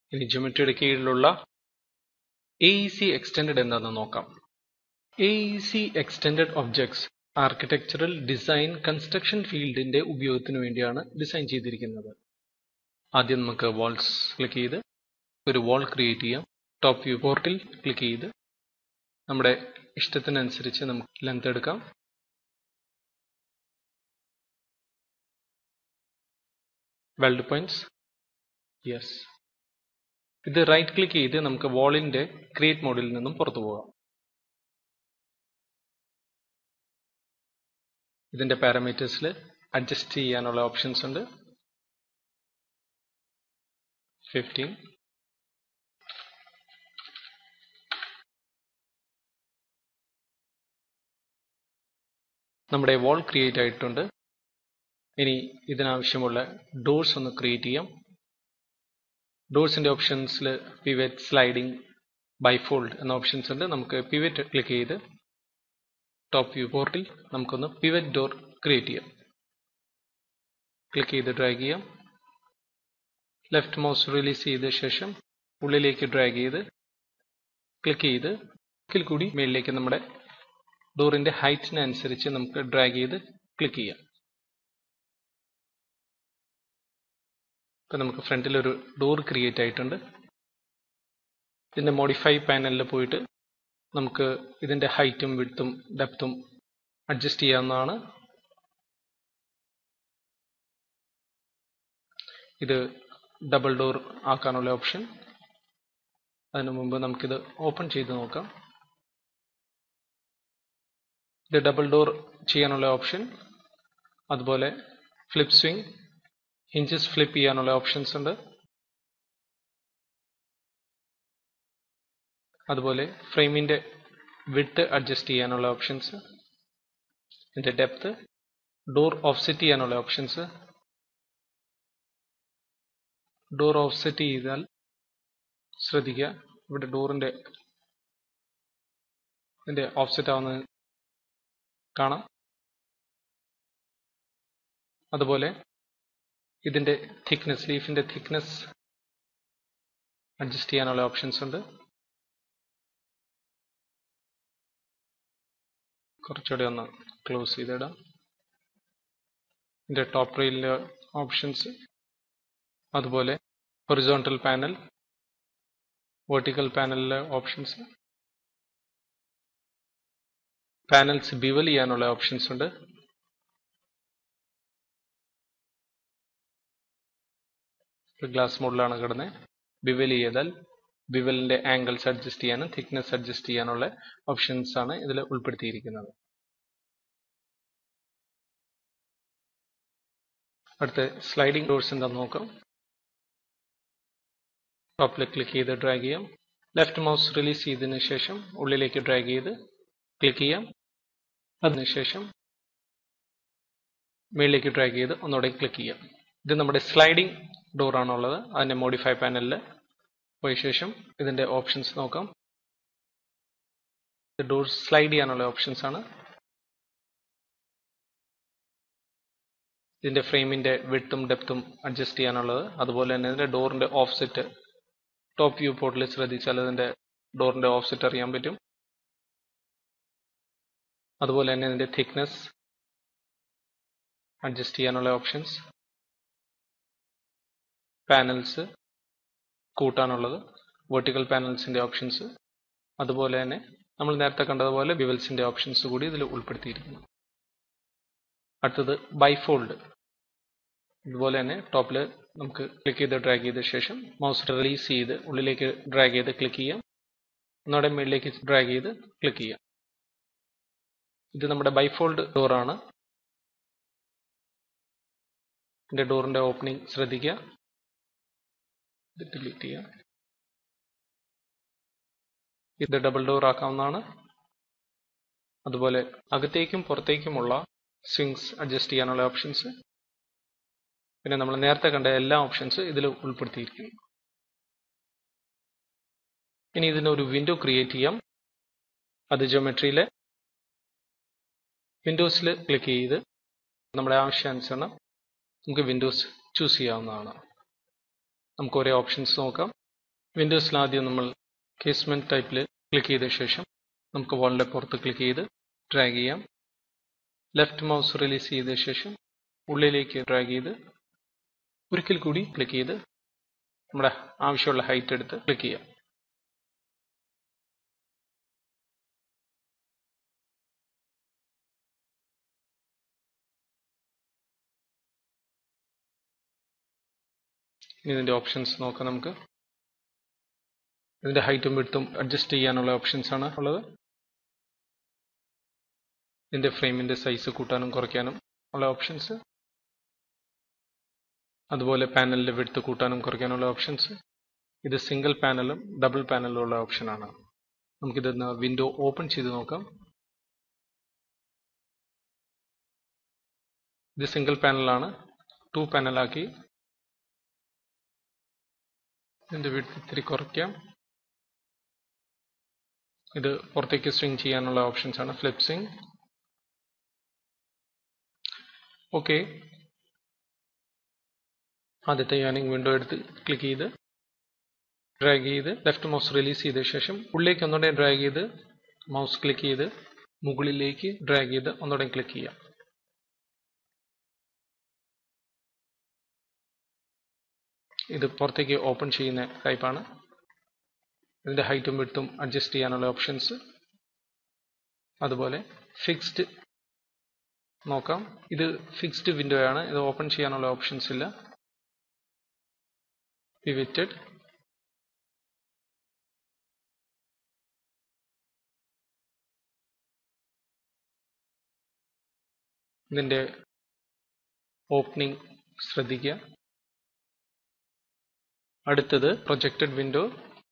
ഇനി ജിയോമെട്രിയുടെ കീഴിലുള്ള A E C extend എന്താണെന്ന് നോക്കാം A E C extend objects architectural design construction ഫീൽഡിന്റെ ഉപയോഗത്തിന് വേണ്ടിയാണ് ഡിസൈൻ ചെയ്തിരിക്കുന്നത് ആദ്യം നമുക്ക് വാൾസ് ക്ലിക്ക് ചെയ്ത് ഒരു വാൾ ക്രിയേറ്റ് ചെയ്യാം ടോപ്പ് വ്യൂ പോർട്ടിൽ ക്ലിക്ക് ചെയ്ത് നമ്മുടെ ഇഷ്ടത്തിനനുസരിച്ച് നമുക്ക് ലെങ്ത് എടുക്കാം വെൽഡ് പോയിന്റ്സ് യെസ് ഇത് റൈറ്റ് ക്ലിക്ക് ചെയ്ത് നമുക്ക് വാളിന്റെ ക്രിയേറ്റ് മോഡിൽ നിന്നും പുറത്തു പോകാം ഇതിന്റെ പാരാമീറ്റേഴ്സിൽ അഡ്ജസ്റ്റ് ചെയ്യാനുള്ള ഓപ്ഷൻസ് ഉണ്ട് ഫിഫ്റ്റീൻ നമ്മുടെ വാൾ ക്രിയേറ്റ് ആയിട്ടുണ്ട് ഇനി ഇതിനാവശ്യമുള്ള ഡോർസ് ഒന്ന് ക്രിയേറ്റ് ചെയ്യാം ഡോർസിന്റെ ഓപ്ഷൻസിൽ പിവറ്റ് സ്ലൈഡിംഗ് ബൈഫോൾഡ് എന്ന ഓപ്ഷൻസ് ഉണ്ട് നമുക്ക് പിവറ്റ് ക്ലിക്ക് ചെയ്ത് ടോപ്പ് വ്യൂ പോർട്ടിൽ നമുക്കൊന്ന് പിവറ്റ് ഡോർ ക്രിയേറ്റ് ചെയ്യാം ക്ലിക്ക് ചെയ്ത് ഡ്രാഗ് ചെയ്യാം ലെഫ്റ്റ് മൗസ് റിലീസ് ചെയ്ത ശേഷം ഉള്ളിലേക്ക് ഡ്രാഗ് ചെയ്ത് ക്ലിക്ക് ചെയ്ത് ഒരിക്കൽ കൂടി മേളിലേക്ക് നമ്മുടെ ഡോറിന്റെ ഹൈറ്റിനനുസരിച്ച് നമുക്ക് ഡ്രാഗ് ചെയ്ത് ക്ലിക്ക് ചെയ്യാം ഇപ്പൊ നമുക്ക് ഫ്രണ്ടിൽ ഒരു ഡോർ ക്രിയേറ്റ് ആയിട്ടുണ്ട് ഇതിന്റെ മോഡിഫൈ പാനലിൽ പോയിട്ട് നമുക്ക് ഇതിന്റെ ഹൈറ്റും വിഡ്ത്തും ഡെപ്തും അഡ്ജസ്റ്റ് ചെയ്യാവുന്നതാണ് ഇത് ഡബിൾ ഡോർ ആക്കാനുള്ള ഓപ്ഷൻ അതിനു മുമ്പ് നമുക്കിത് ഓപ്പൺ ചെയ്ത് നോക്കാം ഇത് ഡബിൾ ഡോർ ചെയ്യാനുള്ള ഓപ്ഷൻ അതുപോലെ ഫ്ലിപ്പ് സ്വിംഗ് ഹിഞ്ചസ് ഫ്ലിപ്പ് ചെയ്യാനുള്ള ഓപ്ഷൻസ് ഉണ്ട് അതുപോലെ ഫ്രെയിമിന്റെ വിഡ്ത്ത് അഡ്ജസ്റ്റ് ചെയ്യാനുള്ള ഓപ്ഷൻസ് ഇതിന്റെ ഡെപ്ത് ഡോർ ഓഫ്സെറ്റ് ചെയ്യാനുള്ള ഓപ്ഷൻസ് ഡോർ ഓഫ്സെറ്റ് ചെയ്താൽ ശ്രദ്ധിക്കുക ഇവിടെ ഡോറിന്റെ ഇതിന്റെ ഓഫ്സെറ്റ് ആവുന്നത് കാണാം അതുപോലെ ഇതിന്റെ തിക്നെസ് ലീഫിന്റെ തിക്നെസ് അഡ്ജസ്റ്റ് ചെയ്യാനുള്ള ഓപ്ഷൻസ് ഉണ്ട് കുറച്ചുകൂടി ഒന്ന് ക്ലോസ് ചെയ്തിടാം ഇതിന്റെ ടോപ്പ് റെയിലിലെ ഓപ്ഷൻസ് അതുപോലെ ഹൊറിസോണ്ടൽ പാനൽ വെർട്ടിക്കൽ പാനലിലെ ഓപ്ഷൻസ് പാനൽസ് ബിവൽ ചെയ്യാനുള്ള ഓപ്ഷൻസ് ഉണ്ട് ഗ്ലാസ് മോഡിലാണ് കിടന്നത് ബിവൽ ചെയ്താൽ ബിവലിന്റെ ആംഗിൾസ് അഡ്ജസ്റ്റ് ചെയ്യാനും തിക്നെസ് അഡ്ജസ്റ്റ് ചെയ്യാനുള്ള ഓപ്ഷൻസ് ആണ് ഇതിൽ ഉൾപ്പെടുത്തിയിരിക്കുന്നത് അടുത്ത സ്ലൈഡിംഗ് ഡോർസ് എന്താണെന്ന് നോക്കാം ടോപ്പിൽ ക്ലിക്ക് ചെയ്ത് ഡ്രാഗ് ചെയ്യാം ലെഫ്റ്റ് മൗസ് റിലീസ് ചെയ്തതിനു ശേഷം ഉള്ളിലേക്ക് ഡ്രാഗ് ചെയ്ത് ക്ലിക്ക് ചെയ്യാം അതിനുശേഷം മുകളിലേക്ക് ഡ്രാഗ് ചെയ്ത് ഒന്നുകൂടെ ക്ലിക്ക് ചെയ്യാം ഇത് നമ്മുടെ സ്ലൈഡിംഗ് ഡോർ ആണുള്ളത് അതിന്റെ മോഡിഫൈ പാനലിൽ പോയ ശേഷം ഇതിന്റെ ഓപ്ഷൻസ് നോക്കാം ഡോർ സ്ലൈഡ് ചെയ്യാനുള്ള ഓപ്ഷൻസ് ആണ് ഇതിന്റെ ഫ്രെയിമിന്റെ വിഡ്ത്തും ഡെപ്തും അഡ്ജസ്റ്റ് ചെയ്യാനുള്ളത് അതുപോലെ തന്നെ ഇതിന്റെ ഡോറിന്റെ ഓഫ്സെറ്റ് ടോപ്പ് വ്യൂ പോർട്ടിൽ ശ്രദ്ധിച്ചാൽ ഇതിന്റെ ഡോറിന്റെ ഓഫ്സെറ്റ് അറിയാൻ പറ്റും അതുപോലെ തന്നെ ഇതിന്റെ തിക്നെസ് അഡ്ജസ്റ്റ് ചെയ്യാനുള്ള ഓപ്ഷൻസ് പാനൽസ് കൂട്ടാനുള്ളത് വെർട്ടിക്കൽ പാനൽസിന്റെ ഓപ്ഷൻസ് അതുപോലെ തന്നെ നമ്മൾ നേരത്തെ കണ്ടതുപോലെ ബിവൽസിന്റെ ഓപ്ഷൻസ് കൂടി ഇതിൽ ഉൾപ്പെടുത്തിയിരിക്കുന്നു അടുത്തത് ബൈഫോൾഡ് ഇതുപോലെ തന്നെ ടോപ്പിൽ നമുക്ക് ക്ലിക്ക് ചെയ്ത് ഡ്രാഗ് ചെയ്ത ശേഷം മൗസ് റിലീസ് ചെയ്ത് ഉള്ളിലേക്ക് ഡ്രാഗ് ചെയ്ത് ക്ലിക്ക് ചെയ്യാം ഒന്നുകൂടെ മുകളിലേക്ക് ഡ്രാഗ് ചെയ്ത് ക്ലിക്ക് ചെയ്യാം ഇത് നമ്മുടെ ബൈഫോൾഡ് ഡോറാണ് ഇതിന്റെ ഡോറിന്റെ ഓപ്പണിംഗ് ശ്രദ്ധിക്കുക ഇത് ഡിലീറ്റ് ചെയ്യാം ഇത് ഡബിൾ ഡോർ ആക്കാവുന്നതാണ് അതുപോലെ അകത്തേക്കും പുറത്തേക്കുമുള്ള സ്വിങ്സ് അഡ്ജസ്റ്റ് ചെയ്യാനുള്ള ഓപ്ഷൻസ് പിന്നെ നമ്മൾ നേരത്തെ കണ്ട എല്ലാ ഓപ്ഷൻസ് ഇതിൽ ഉൾപ്പെടുത്തിയിരിക്കുന്നു ഇനി ഇതിന് ഒരു വിൻഡോ ക്രിയേറ്റ് ചെയ്യാം അത് ജോമെട്രിയിലെ വിൻഡോസിൽ ക്ലിക്ക് ചെയ്ത് നമ്മുടെ ആവശ്യാനുസരണം നമുക്ക് വിൻഡോസ് ചൂസ് ചെയ്യാവുന്നതാണ് നമുക്ക് ഒരേ ഓപ്ഷൻസ് നോക്കാം വിൻഡോസിൽ ആദ്യം നമ്മൾ കേസ്മെൻറ്റ് ടൈപ്പിൽ ക്ലിക്ക് ചെയ്ത ശേഷം നമുക്ക് വാളിൻ്റെ പുറത്ത് ക്ലിക്ക് ചെയ്ത് ഡ്രാഗ് ചെയ്യാം ലെഫ്റ്റ് മൗസ് റിലീസ് ചെയ്ത ശേഷം ഉള്ളിലേക്ക് ഡ്രാഗ് ചെയ്ത് ഒരിക്കൽ കൂടി ക്ലിക്ക് ചെയ്ത് നമ്മുടെ ആവശ്യമുള്ള ഹൈറ്റ് എടുത്ത് ക്ലിക്ക് ചെയ്യാം ഇതിൻ്റെ ഓപ്ഷൻസ് നോക്കാം നമുക്ക് ഇതിൻ്റെ ഹൈറ്റും വിടുത്തും അഡ്ജസ്റ്റ് ചെയ്യാനുള്ള ഓപ്ഷൻസ് ആണ് ഉള്ളത് ഇതിൻ്റെ ഫ്രെയിമിൻ്റെ സൈസ് കൂട്ടാനും കുറയ്ക്കാനും ഉള്ള ഓപ്ഷൻസ് അതുപോലെ പാനലിൻ്റെ വിടുത്ത് കൂട്ടാനും കുറയ്ക്കാനുള്ള ഓപ്ഷൻസ് ഇത് സിംഗിൾ പാനലും ഡബിൾ പാനലും ഉള്ള ഓപ്ഷനാണ് നമുക്കിത് വിൻഡോ ഓപ്പൺ ചെയ്ത് നോക്കാം ഇത് സിംഗിൾ പാനലാണ് ടു പാനലാക്കി ഇതിൻ്റെ വിടുത്ത് ഇത്തിരി കുറയ്ക്കാം ഇത് പുറത്തേക്ക് സ്വിങ് ചെയ്യാനുള്ള ഓപ്ഷൻസ് ആണ് ഫ്ലിപ്പ് സ്വിങ് ഓക്കെ ആദ്യത്തെ യാനിങ് വിൻഡോ എടുത്ത് ക്ലിക്ക് ചെയ്ത് ഡ്രാഗ് ചെയ്ത് ലെഫ്റ്റ് മൗസ് റിലീസ് ചെയ്ത ശേഷം ഉള്ളിലേക്ക് ഒന്നുകൂടെ ഡ്രാഗ് ചെയ്ത് മൗസ് ക്ലിക്ക് ചെയ്ത് മുകളിലേക്ക് ഡ്രാഗ് ചെയ്ത് ഒന്നുകൂടെ ക്ലിക്ക് ചെയ്യാം ഇത് പുറത്തേക്ക് ഓപ്പൺ ചെയ്യുന്ന ടൈപ്പാണ് ഇതിൻ്റെ ഹൈറ്റും വിട്ടും അഡ്ജസ്റ്റ് ചെയ്യാനുള്ള ഓപ്ഷൻസ് അതുപോലെ ഫിക്സ്ഡ് നോക്കാം ഇത് ഫിക്സ്ഡ് വിൻഡോ ആണ് ഇത് ഓപ്പൺ ചെയ്യാനുള്ള ഓപ്ഷൻസ് ഇല്ല പിവിറ്റഡ് ഇതിൻ്റെ ഓപ്പണിംഗ് ശ്രദ്ധിക്കുക അടുത്തത് പ്രൊജക്റ്റഡ് വിൻഡോ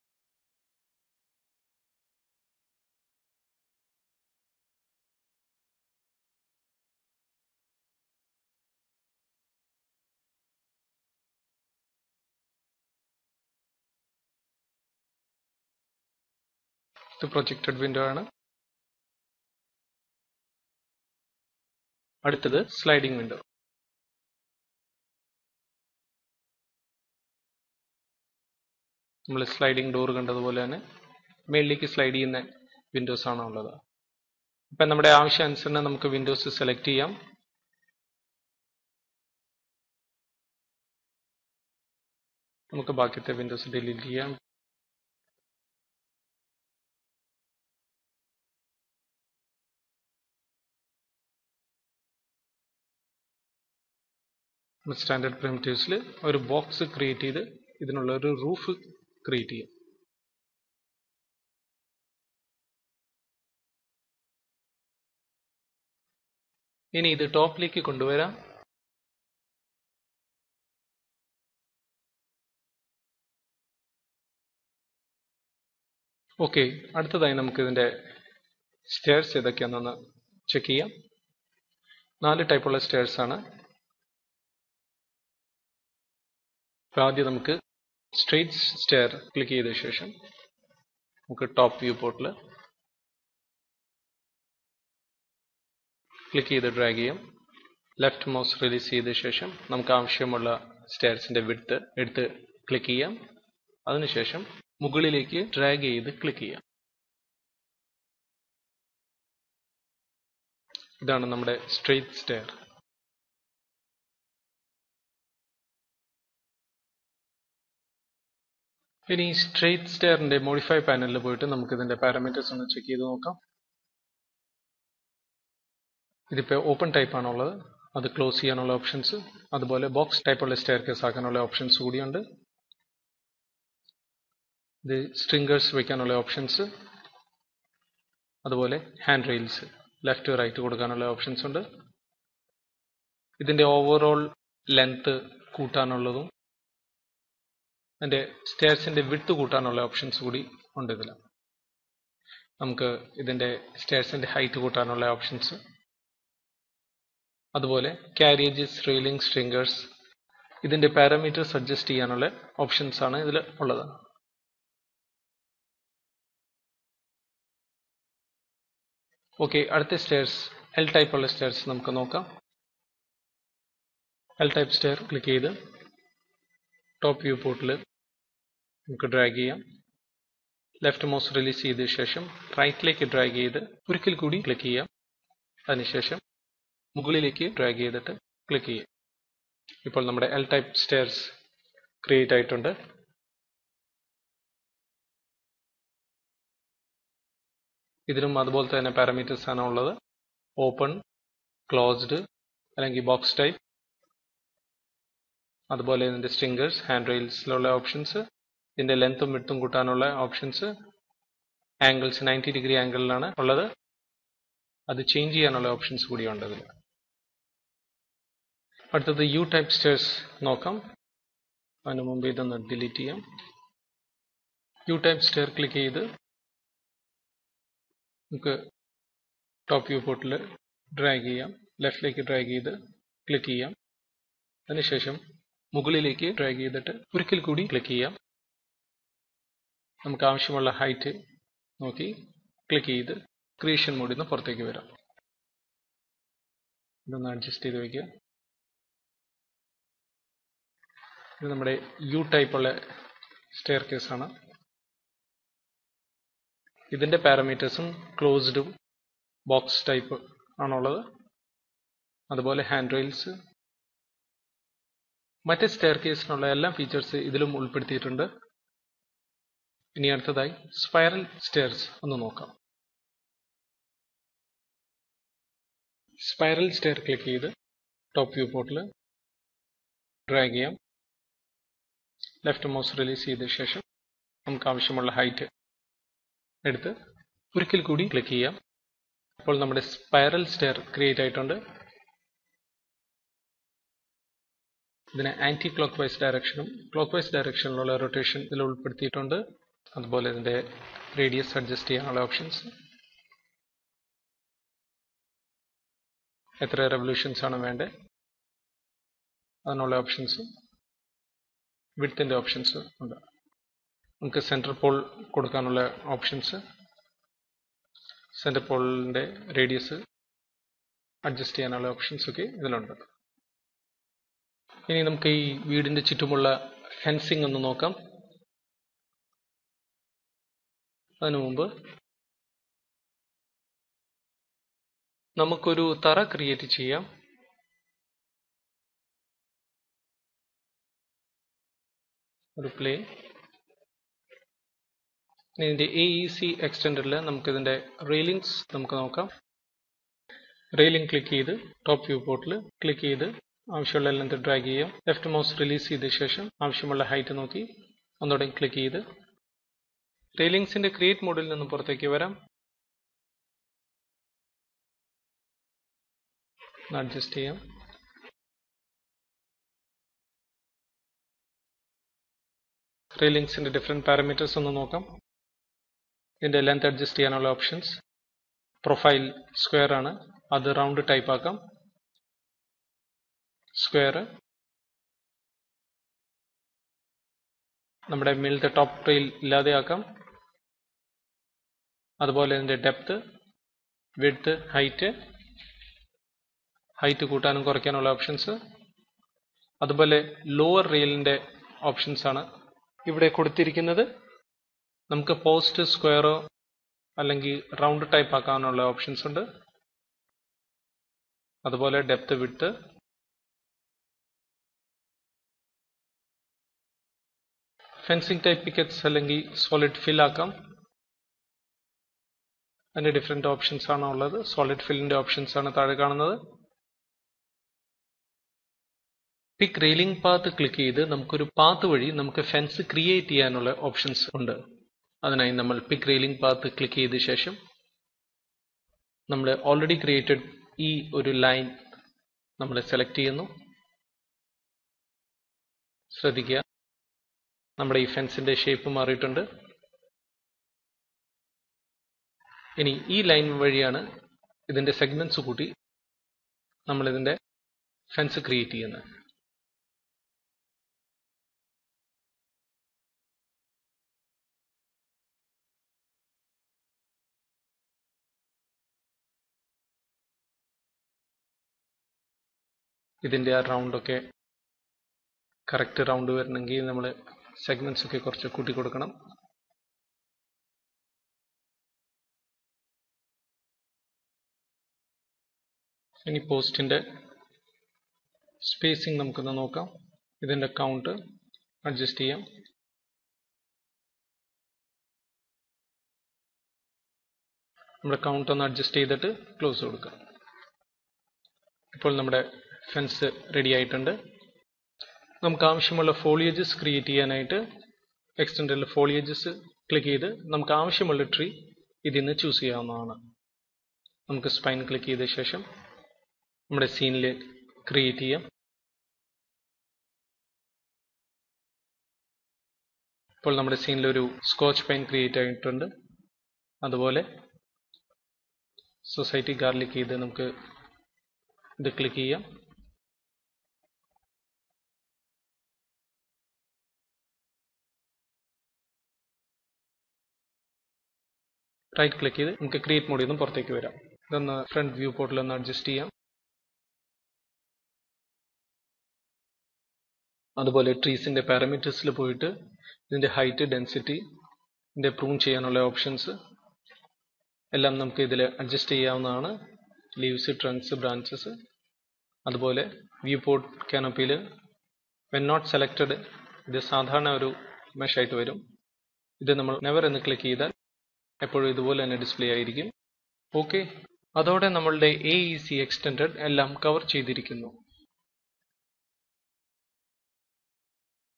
ഇത് പ്രൊജക്റ്റഡ് വിൻഡോ ആണ് അടുത്തത് സ്ലൈഡിംഗ് വിൻഡോ നമ്മൾ സ്ലൈഡിംഗ് ഡോർ കണ്ടതുപോലെ തന്നെ മേളിലേക്ക് സ്ലൈഡ് ചെയ്യുന്ന വിൻഡോസ് ആണ് ഉള്ളത് ഇപ്പം നമ്മുടെ ആവശ്യാനുസരണം നമുക്ക് വിൻഡോസ് സെലക്ട് ചെയ്യാം നമുക്ക് ബാക്കിയത്തെ വിൻഡോസ് ഡിലീറ്റ് ചെയ്യാം സ്റ്റാൻഡേർഡ് പ്രിമിറ്റീവ്സിൽ ഒരു ബോക്സ് ക്രിയേറ്റ് ചെയ്ത് ഇതിനുള്ള ഒരു റൂഫ് ക്രിയേറ്റ് ചെയ്യാം ഇനി ഇത് ടോപ്പിലേക്ക് കൊണ്ടുവരാം ഓക്കെ അടുത്തതായി നമുക്ക് ഇതിൻ്റെ സ്റ്റെയർസ് ഏതൊക്കെയാണെന്ന് ചെക്ക് ചെയ്യാം നാല് ടൈപ്പുള്ള സ്റ്റെയർസ് ആണ് ആദ്യം നമുക്ക് സ്ട്രെയിറ്റ് സ്റ്റെയർ ക്ലിക്ക് ചെയ്ത ശേഷം നമുക്ക് ടോപ്പ് വ്യൂ പോർട്ടിൽ ക്ലിക്ക് ചെയ്ത് ഡ്രാഗ് ചെയ്യാം ലെഫ്റ്റ് മൗസ് റിലീസ് ചെയ്ത ശേഷം നമുക്ക് ആവശ്യമുള്ള സ്റ്റെയർസിൻ്റെ വിഡ്ത്ത് എടുത്ത് ക്ലിക്ക് ചെയ്യാം അതിനുശേഷം മുകളിലേക്ക് ഡ്രാഗ് ചെയ്ത് ക്ലിക്ക് ചെയ്യാം ഇതാണ് നമ്മുടെ സ്ട്രെയിറ്റ് സ്റ്റെയർ ഇനി സ്ട്രെയിറ്റ് സ്റ്റെയറിന്റെ മോഡിഫൈ പാനലിൽ പോയിട്ട് നമുക്ക് ഇതിന്റെ പാരാമീറ്റേഴ്സ് ഒന്ന് ചെക്ക് ചെയ്ത് നോക്കാം ഇതിപ്പോൾ ഓപ്പൺ ടൈപ്പ് ആണുള്ളത് അത് ക്ലോസ് ചെയ്യാനുള്ള ഓപ്ഷൻസ് അതുപോലെ ബോക്സ് ടൈപ്പുള്ള സ്റ്റെയർ കേസ് ആക്കാനുള്ള ഓപ്ഷൻസ് കൂടിയുണ്ട് ഇത് സ്ട്രിംഗേഴ്സ് വയ്ക്കാനുള്ള ഓപ്ഷൻസ് അതുപോലെ ഹാൻഡ് റെയിൽസ് ലെഫ്റ്റ് റൈറ്റ് കൊടുക്കാനുള്ള ഓപ്ഷൻസ് ഉണ്ട് ഇതിൻ്റെ ഓവറോൾ ലെങ്ത് കൂട്ടാനുള്ളതും അതിൻ്റെ സ്റ്റെയർസിൻ്റെ വിട്ട് കൂട്ടാനുള്ള ഓപ്ഷൻസ് കൂടി ഉണ്ട് ഇതിൽ നമുക്ക് ഇതിൻ്റെ സ്റ്റെയർസിൻ്റെ ഹൈറ്റ് കൂട്ടാനുള്ള ഓപ്ഷൻസ് അതുപോലെ കാരിയേജസ് റെയിലിംഗ് സ്ട്രിംഗേഴ്സ് ഇതിൻ്റെ പാരാമീറ്റേഴ്സ് അഡ്ജസ്റ്റ് ചെയ്യാനുള്ള ഓപ്ഷൻസ് ആണ് ഇതിൽ ഉള്ളത് ഓക്കെ അടുത്ത സ്റ്റെയർസ് എൽ ടൈപ്പ് ഉള്ള സ്റ്റെയർസ് നമുക്ക് നോക്കാം എൽ ടൈപ്പ് സ്റ്റെയർ ക്ലിക്ക് ചെയ്ത് ടോപ്പ് വ്യൂ പോർട്ടിൽ നമുക്ക് ഡ്രാഗ് ചെയ്യാം ലെഫ്റ്റ് മൗസ് റിലീസ് ചെയ്ത ശേഷം റൈറ്റിലേക്ക് ഡ്രാഗ് ചെയ്ത് ഒരിക്കൽ കൂടി ക്ലിക്ക് ചെയ്യാം അതിനുശേഷം മുകളിലേക്ക് ഡ്രാഗ് ചെയ്തിട്ട് ക്ലിക്ക് ചെയ്യാം ഇപ്പോൾ നമ്മുടെ എൽ ടൈപ്പ് സ്റ്റെയർസ് ക്രിയേറ്റ് ആയിട്ടുണ്ട് ഇതിലും അതുപോലെ തന്നെ പാരാമീറ്റേഴ്സ് ആണ് ഉള്ളത് ഓപ്പൺ ക്ലോസ്ഡ് അല്ലെങ്കിൽ ബോക്സ് ടൈപ്പ് അതുപോലെ ഇതിൻ്റെ സ്റ്റിങ്കേഴ്സ് ഹാൻഡ് റെയിൽസിലുള്ള ഓപ്ഷൻസ് ഇതിൻ്റെ ലെങ്ത്തും വിട്ടും കൂട്ടാനുള്ള ഓപ്ഷൻസ് ആംഗിൾസ് നയൻറ്റി ഡിഗ്രി ആംഗിളിലാണ് ഉള്ളത് അത് ചേഞ്ച് ചെയ്യാനുള്ള ഓപ്ഷൻസ് കൂടിയുണ്ട് അതിൽ അടുത്തത് യു ടൈപ്പ് സ്റ്റേഴ്സ് നോക്കാം അതിന് മുമ്പ് ഇതൊന്ന് ഡിലീറ്റ് ചെയ്യാം യു ടൈപ്പ് സ്റ്റെയർ ക്ലിക്ക് ചെയ്ത് നമുക്ക് ടോപ്പ് വ്യൂ പോർട്ടിൽ ഡ്രാഗ് ചെയ്യാം ലെഫ്റ്റിലേക്ക് ഡ്രാഗ് ചെയ്ത് ക്ലിക്ക് ചെയ്യാം അതിനുശേഷം മുകളിലേക്ക് ഡ്രാഗ് ചെയ്തിട്ട് ഒരിക്കൽ കൂടി ക്ലിക്ക് ചെയ്യാം നമുക്ക് ആവശ്യമുള്ള ഹൈറ്റ് നോക്കി ക്ലിക്ക് ചെയ്ത് ക്രിയേഷൻ മോഡിൽ നിന്ന് പുറത്തേക്ക് വരാം ഇതൊന്ന് അഡ്ജസ്റ്റ് ചെയ്ത് വയ്ക്കുക ഇത് നമ്മുടെ യു ടൈപ്പുള്ള സ്റ്റെയർ കേസാണ് ഇതിൻ്റെ പാരാമീറ്റേഴ്സും ക്ലോസ്ഡും ബോക്സ് ടൈപ്പ് ആണുള്ളത് അതുപോലെ ഹാൻഡ് റെയിൽസ് മറ്റ് സ്റ്റെയർ കേസിനുള്ള എല്ലാ ഫീച്ചേഴ്സ് ഇതിലും ഉൾപ്പെടുത്തിയിട്ടുണ്ട് ഇനി അടുത്തതായി സ്പൈറൽ സ്റ്റെയർസ് ഒന്ന് നോക്കാം സ്പൈറൽ സ്റ്റെയർ ക്ലിക്ക് ചെയ്ത് ടോപ്പ് വ്യൂ പോർട്ടിൽ ഡ്രാഗ് ചെയ്യാം ലെഫ്റ്റ് മൗസ് റിലീസ് ചെയ്ത ശേഷം നമുക്ക് ആവശ്യമുള്ള ഹൈറ്റ് എടുത്ത് ഒരിക്കൽ കൂടി ക്ലിക്ക് ചെയ്യാം അപ്പോൾ നമ്മുടെ സ്പൈറൽ സ്റ്റെയർ ക്രിയേറ്റ് ആയിട്ടുണ്ട് ഇതിന് ആന്റി ക്ലോക്ക് വൈസ് ഡയറക്ഷനും ക്ലോക്ക് വൈസ് ഡയറക്ഷനിലുള്ള റൊട്ടേഷൻ ഇതിൽ ഉൾപ്പെടുത്തിയിട്ടുണ്ട് അതുപോലെ ഇതിൻ്റെ റേഡിയസ് അഡ്ജസ്റ്റ് ചെയ്യാനുള്ള ഓപ്ഷൻസ് എത്ര റെവല്യൂഷൻസ് ആണ് വേണ്ടത് അതിനുള്ള ഓപ്ഷൻസ് വിഡ്ത്തിൻ്റെ ഓപ്ഷൻസ് ഉണ്ട് നമുക്ക് സെൻറ്റർ പോൾ കൊടുക്കാനുള്ള ഓപ്ഷൻസ് സെൻറ്റർ പോളിൻ്റെ റേഡിയസ് അഡ്ജസ്റ്റ് ചെയ്യാനുള്ള ഓപ്ഷൻസ് ഒക്കെ ഇതിലുണ്ട് ഇനി നമുക്ക് ഈ വീടിൻ്റെ ചുറ്റുമുള്ള ഫെൻസിങ് ഒന്ന് നോക്കാം അതിനു മുമ്പ് നമുക്കൊരു തറ ക്രിയേറ്റ് ചെയ്യാം ഒരു പ്ലേ ഇതിൻ്റെ എ ഇ സി എക്സ്റ്റൻഡറിൽ നമുക്കിതിൻ്റെ റെയിലിങ്സ് നമുക്ക് നോക്കാം റെയിലിംഗ് ക്ലിക്ക് ചെയ്ത് ടോപ്പ് വ്യൂ പോർട്ടിൽ ക്ലിക്ക് ചെയ്ത് ആവശ്യമുള്ള ലെന്ത് ഡ്രാഗ് ചെയ്യാം ലെഫ്റ്റ് മൗസ് റിലീസ് ചെയ്ത ശേഷം ആവശ്യമുള്ള ഹൈറ്റ് നോക്കി ഒന്നുകൂടെ ക്ലിക്ക് ചെയ്ത് റെയിലിങ്സിന്റെ ക്രിയേറ്റ് മോഡിൽ നിന്ന് പുറത്തേക്ക് വരാം അഡ്ജസ്റ്റ് ചെയ്യാം റെയിലിങ്സിന്റെ ഡിഫറെന്റ് പാരാമീറ്റേഴ്സ് ഒന്ന് നോക്കാം ഇതിന്റെ ലെങ്ത് അഡ്ജസ്റ്റ് ചെയ്യാനുള്ള ഓപ്ഷൻസ് പ്രൊഫൈൽ സ്ക്വയർ ആണ് അത് റൗണ്ട് ടൈപ്പ് ആക്കാം സ്ക്വയർ നമ്മുടെ മേലത്തെ ടോപ്പ് ട്രെയിൽ ഇല്ലാതെയാക്കാം അതുപോലെ ഇതിൻ്റെ ഡെപ്ത് വിഡ്ത്ത് ഹൈറ്റ് ഹൈറ്റ് കൂട്ടാനും കുറയ്ക്കാനുള്ള ഓപ്ഷൻസ് അതുപോലെ ലോവർ റെയിലിൻ്റെ ഓപ്ഷൻസ് ആണ് ഇവിടെ കൊടുത്തിരിക്കുന്നത് നമുക്ക് പോസ്റ്റ് സ്ക്വയറോ അല്ലെങ്കിൽ റൗണ്ട് ടൈപ്പ് ആക്കാനുള്ള ഓപ്ഷൻസ് ഉണ്ട് അതുപോലെ ഡെപ്ത് വിട്ട് ഫെൻസിങ് ടൈപ്പ് പിക്കറ്റ്സ് അല്ലെങ്കിൽ സോളിഡ് ഫിൽ ആക്കാം അതിൻ്റെ ഡിഫറെൻ്റ് ഓപ്ഷൻസ് ആണ് ഉള്ളത് സോളിഡ് ഫില്ലിൻ്റെ ഓപ്ഷൻസ് ആണ് താഴെ കാണുന്നത് പിക്ക് റെയിലിംഗ് പാത്ത് ക്ലിക്ക് ചെയ്ത് നമുക്കൊരു പാത്ത് വഴി നമുക്ക് ഫെൻസ് ക്രിയേറ്റ് ചെയ്യാനുള്ള ഓപ്ഷൻസ് ഉണ്ട് അതിനായി നമ്മൾ പിക്ക് റെയിലിംഗ് പാത്ത് ക്ലിക്ക് ചെയ്ത ശേഷം നമ്മൾ ഓൾറെഡി ക്രിയേറ്റഡ് ഈ ഒരു ലൈൻ നമ്മൾ സെലക്ട് ചെയ്യുന്നു ശ്രദ്ധിക്കുക നമ്മുടെ ഈ ഫെൻസിന്റെ ഷേപ്പ് മാറിയിട്ടുണ്ട് ഇനി ഈ ലൈൻ വഴിയാണ് ഇതിന്റെ സെഗ്മെന്റ്സ് കൂട്ടി നമ്മൾ ഇതിന്റെ ഫെൻസ് ക്രിയേറ്റ് ചെയ്യുന്നത് ഇതിന്റെ ആ റൗണ്ട് ഒക്കെ കറക്റ്റ് റൗണ്ട് വരണമെങ്കിൽ നമ്മൾ സെഗ്മെന്റ്സ് ഒക്കെ കുറച്ച് കൂട്ടി കൊടുക്കണം ഇനി പോസ്റ്റിന്റെ സ്പേസിംഗ് നമുക്കൊന്ന് നോക്കാം ഇതിന്റെ കൗണ്ട് അഡ്ജസ്റ്റ് ചെയ്യാം നമ്മുടെ കൗണ്ട് ഒന്ന് അഡ്ജസ്റ്റ് ചെയ്തിട്ട് ക്ലോസ് കൊടുക്കാം ഇപ്പോൾ നമ്മുടെ ഫെൻസ് റെഡി ആയിട്ടുണ്ട് നമുക്ക് ആവശ്യമുള്ള ഫോളിയേജസ് ക്രിയേറ്റ് ചെയ്യാനായിട്ട് എക്സ്റ്റൻഡറിൽ ഫോളിയേജസ് ക്ലിക്ക് ചെയ്ത് നമുക്ക് ആവശ്യമുള്ള ട്രീ ഇതിൽ നിന്ന് ചൂസ് ചെയ്യാവുന്നതാണ് നമുക്ക് സ്പൈൻ ക്ലിക്ക് ചെയ്ത ശേഷം നമ്മുടെ സീനിൽ ക്രിയേറ്റ് ചെയ്യാം ഇപ്പോൾ നമ്മുടെ സീനിൽ ഒരു സ്കോച്ച് പൈൻ ക്രിയേറ്റ് ആയിട്ടുണ്ട് അതുപോലെ സൊസൈറ്റി ഗാർലിക് ചെയ്ത് നമുക്ക് ഇത് ക്ലിക്ക് ചെയ്യാം റൈറ്റ് ക്ലിക്ക് ചെയ്ത് നമുക്ക് ക്രിയേറ്റ് മോഡിൽ നിന്ന് പുറത്തേക്ക് വരാം ഇതൊന്ന് ഫ്രണ്ട് വ്യൂ പോർട്ടിൽ ഒന്ന് അഡ്ജസ്റ്റ് ചെയ്യാം അതുപോലെ ട്രീസിന്റെ പാരാമീറ്റേഴ്സിൽ പോയിട്ട് ഇതിന്റെ ഹൈറ്റ് ഡെൻസിറ്റി ഇതിന്റെ പ്രൂൺ ചെയ്യാനുള്ള ഓപ്ഷൻസ് എല്ലാം നമുക്ക് ഇതിൽ അഡ്ജസ്റ്റ് ചെയ്യാവുന്നതാണ് ലീവ്സ് ട്രങ്ക്സ് ബ്രാഞ്ചസ് അതുപോലെ വ്യൂ പോർട്ട് കാനോപ്പിയിൽ വെൻ നോട്ട് സെലക്റ്റഡ് ഇത് സാധാരണ ഒരു മെഷ് ആയിട്ട് വരും ഇത് നമ്മൾ നെവർ എന്ന് ക്ലിക്ക് ചെയ്താൽ എപ്പോഴും ഇതുപോലെ തന്നെ ഡിസ്പ്ലേ ആയിരിക്കും ഓക്കെ അതോടെ നമ്മളുടെ എ ഇ സി എക്സ്റ്റൻഡ് എല്ലാം കവർ ചെയ്തിരിക്കുന്നു